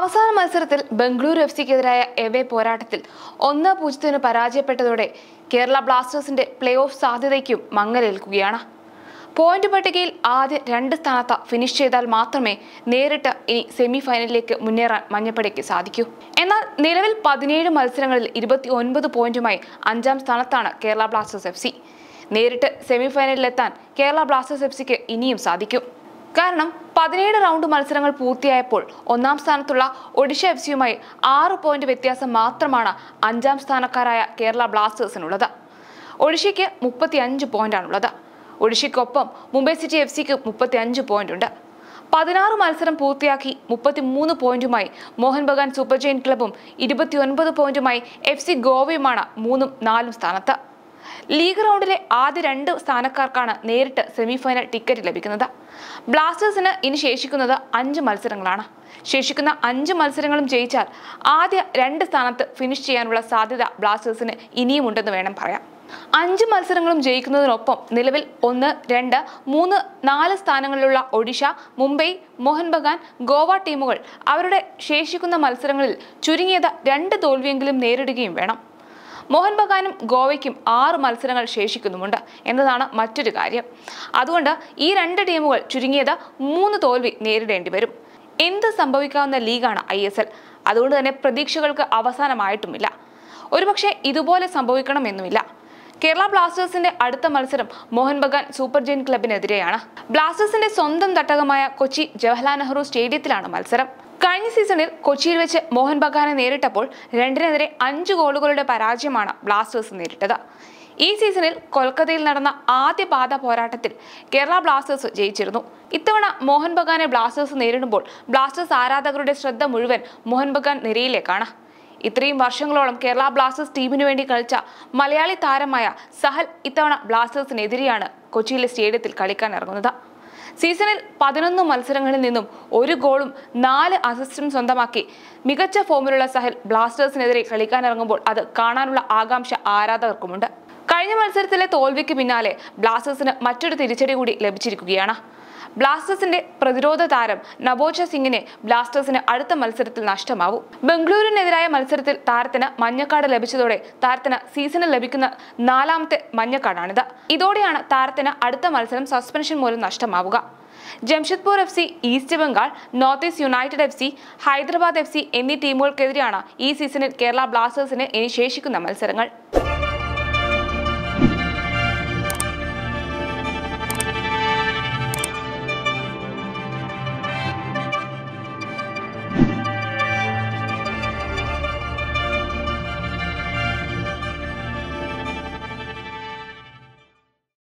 അവസാന മത്സരത്തിൽ Bengaluru F സിക്കെതിരായ away പോരാട്ടത്തിൽ ഒന്ന് പൂജ്യത്തിന് പരാജയപ്പെട്ടതോടെ കേരള ബ്ലാസ്റ്റേഴ്സിന്റെ പ്ലേ ഓഫ് സാധ്യതയ്ക്കും മങ്ങലേൽക്കുകയാണ് പോയിന്റ് പട്ടികയിൽ ആദ്യ രണ്ട് സ്ഥാനത്ത് ഫിനിഷ് ചെയ്താൽ മാത്രമേ നേരിട്ട് ഇനി സെമി ഫൈനലിലേക്ക് മുന്നേറാൻ മഞ്ഞപ്പടയ്ക്ക് സാധിക്കൂ എന്നാൽ നിലവിൽ പതിനേഴ് മത്സരങ്ങളിൽ ഇരുപത്തി ഒൻപത് പോയിന്റുമായി അഞ്ചാം സ്ഥാനത്താണ് കേരള ബ്ലാസ്റ്റേഴ്സ് എഫ് സി നേരിട്ട് സെമി ഫൈനലിലെത്താൻ കേരള ബ്ലാസ്റ്റേഴ്സ് എഫ് സിക്ക് ഇനിയും സാധിക്കും കാരണം പതിനേഴ് റൗണ്ട് മത്സരങ്ങൾ പൂർത്തിയായപ്പോൾ ഒന്നാം സ്ഥാനത്തുള്ള ഒഡീഷ എഫ് സിയുമായി ആറ് പോയിന്റ് വ്യത്യാസം മാത്രമാണ് അഞ്ചാം സ്ഥാനക്കാരായ കേരള ബ്ലാസ്റ്റേഴ്സിനുള്ളത് ഒഡീഷയ്ക്ക് മുപ്പത്തി അഞ്ച് പോയിന്റാണുള്ളത് ഒഡീഷയ്ക്കൊപ്പം മുംബൈ സിറ്റി എഫ് സിക്ക് മുപ്പത്തി അഞ്ച് പോയിന്റ് ഉണ്ട് പതിനാറ് മത്സരം പൂർത്തിയാക്കി മുപ്പത്തിമൂന്ന് പോയിന്റുമായി മോഹൻ ബഗാൻ സൂപ്പർ ജെയിൻ ക്ലബും ഇരുപത്തിയൊൻപത് പോയിന്റുമായി എഫ് സി ഗോവയുമാണ് മൂന്നും നാലും സ്ഥാനത്ത് ലീഗ് റൗണ്ടിലെ ആദ്യ രണ്ട് സ്ഥാനക്കാർക്കാണ് നേരിട്ട് സെമിഫൈനൽ ടിക്കറ്റ് ലഭിക്കുന്നത് ബ്ലാസ്റ്റേഴ്സിന് ഇനി ശേഷിക്കുന്നത് അഞ്ച് മത്സരങ്ങളാണ് ശേഷിക്കുന്ന അഞ്ച് മത്സരങ്ങളും ജയിച്ചാൽ ആദ്യ രണ്ട് സ്ഥാനത്ത് ഫിനിഷ് ചെയ്യാനുള്ള സാധ്യത ബ്ലാസ്റ്റേഴ്സിന് ഇനിയുമുണ്ടെന്ന് വേണം പറയാം അഞ്ച് മത്സരങ്ങളും ജയിക്കുന്നതിനൊപ്പം നിലവിൽ ഒന്ന് രണ്ട് മൂന്ന് നാല് സ്ഥാനങ്ങളിലുള്ള ഒഡീഷ മുംബൈ മോഹൻ ബഗാൻ ഗോവ ടീമുകൾ അവരുടെ ശേഷിക്കുന്ന മത്സരങ്ങളിൽ ചുരുങ്ങിയത് രണ്ട് തോൽവിയെങ്കിലും നേരിടുകയും വേണം മോഹൻ ബഗാനും ഗോവയ്ക്കും ആറ് മത്സരങ്ങൾ ശേഷിക്കുന്നുമുണ്ട് എന്നതാണ് മറ്റൊരു കാര്യം അതുകൊണ്ട് ഈ രണ്ട് ടീമുകൾ ചുരുങ്ങിയത് മൂന്ന് തോൽവി നേരിടേണ്ടി വരും എന്ത് സംഭവിക്കാവുന്ന ലീഗാണ് ഐ എസ് എൽ അതുകൊണ്ട് തന്നെ പ്രതീക്ഷകൾക്ക് അവസാനമായിട്ടുമില്ല ഒരുപക്ഷെ ഇതുപോലെ സംഭവിക്കണമെന്നുമില്ല കേരള ബ്ലാസ്റ്റേഴ്സിന്റെ അടുത്ത മത്സരം മോഹൻ ബഗാൻ സൂപ്പർ ജെയിൻ ക്ലബിനെതിരെയാണ് ബ്ലാസ്റ്റേഴ്സിന്റെ സ്വന്തം തട്ടകമായ കൊച്ചി ജവഹർലാൽ നെഹ്റു സ്റ്റേഡിയത്തിലാണ് മത്സരം കഴിഞ്ഞ സീസണിൽ കൊച്ചിയിൽ വെച്ച് മോഹൻ ബഗാനെ നേരിട്ടപ്പോൾ രണ്ടിനെതിരെ അഞ്ച് ഗോളുകളുടെ പരാജയമാണ് ബ്ലാസ്റ്റേഴ്സ് നേരിട്ടത് ഈ സീസണിൽ കൊൽക്കത്തയിൽ നടന്ന ആദ്യ പാത പോരാട്ടത്തിൽ കേരള ബ്ലാസ്റ്റേഴ്സ് ജയിച്ചിരുന്നു ഇത്തവണ മോഹൻ ബഗാനെ ബ്ലാസ്റ്റേഴ്സ് നേരിടുമ്പോൾ ബ്ലാസ്റ്റേഴ്സ് ആരാധകരുടെ ശ്രദ്ധ മുഴുവൻ മോഹൻ ബഗാൻ നിരയിലേക്കാണ് ഇത്രയും വർഷങ്ങളോളം കേരള ബ്ലാസ്റ്റേഴ്സ് ടീമിനു വേണ്ടി കളിച്ച മലയാളി താരമായ സഹൽ ഇത്തവണ ബ്ലാസ്റ്റേഴ്സിനെതിരെയാണ് കൊച്ചിയിലെ സ്റ്റേഡിയത്തിൽ കളിക്കാൻ ഇറങ്ങുന്നത് സീസണിൽ പതിനൊന്ന് മത്സരങ്ങളിൽ നിന്നും ഒരു ഗോളും നാല് അസിസ്റ്റും സ്വന്തമാക്കി മികച്ച ഫോമിലുള്ള സഹൽ ബ്ലാസ്റ്റേഴ്സിനെതിരെ കളിക്കാനിറങ്ങുമ്പോൾ അത് കാണാനുള്ള ആകാംക്ഷ ആരാധകർക്കുമുണ്ട് കഴിഞ്ഞ മത്സരത്തിലെ തോൽവിക്ക് പിന്നാലെ ബ്ലാസ്റ്റേഴ്സിന് മറ്റൊരു തിരിച്ചടി കൂടി ലഭിച്ചിരിക്കുകയാണ് ബ്ലാസ്റ്റേഴ്സിന്റെ പ്രതിരോധ താരം നബോച്ച സിംഗിനെ ബ്ലാസ്റ്റേഴ്സിന് അടുത്ത മത്സരത്തിൽ നഷ്ടമാവും ബംഗളൂരുവിനെതിരായ മത്സരത്തിൽ താരത്തിന് മഞ്ഞക്കാട് ലഭിച്ചതോടെ താരത്തിന് സീസണിൽ ലഭിക്കുന്ന നാലാമത്തെ മഞ്ഞക്കാടാണിത് ഇതോടെയാണ് താരത്തിന് അടുത്ത മത്സരം സസ്പെൻഷൻ മൂലം നഷ്ടമാവുക Jamshedpur F C East Bengal North East United F C Hyderabad F C എന്നീ ടീമുകൾക്കെതിരെയാണ് ഈ സീസണിൽ കേരള ബ്ലാസ്റ്റേഴ്സിന് ഇനി ശേഷിക്കുന്ന മത്സരങ്ങൾ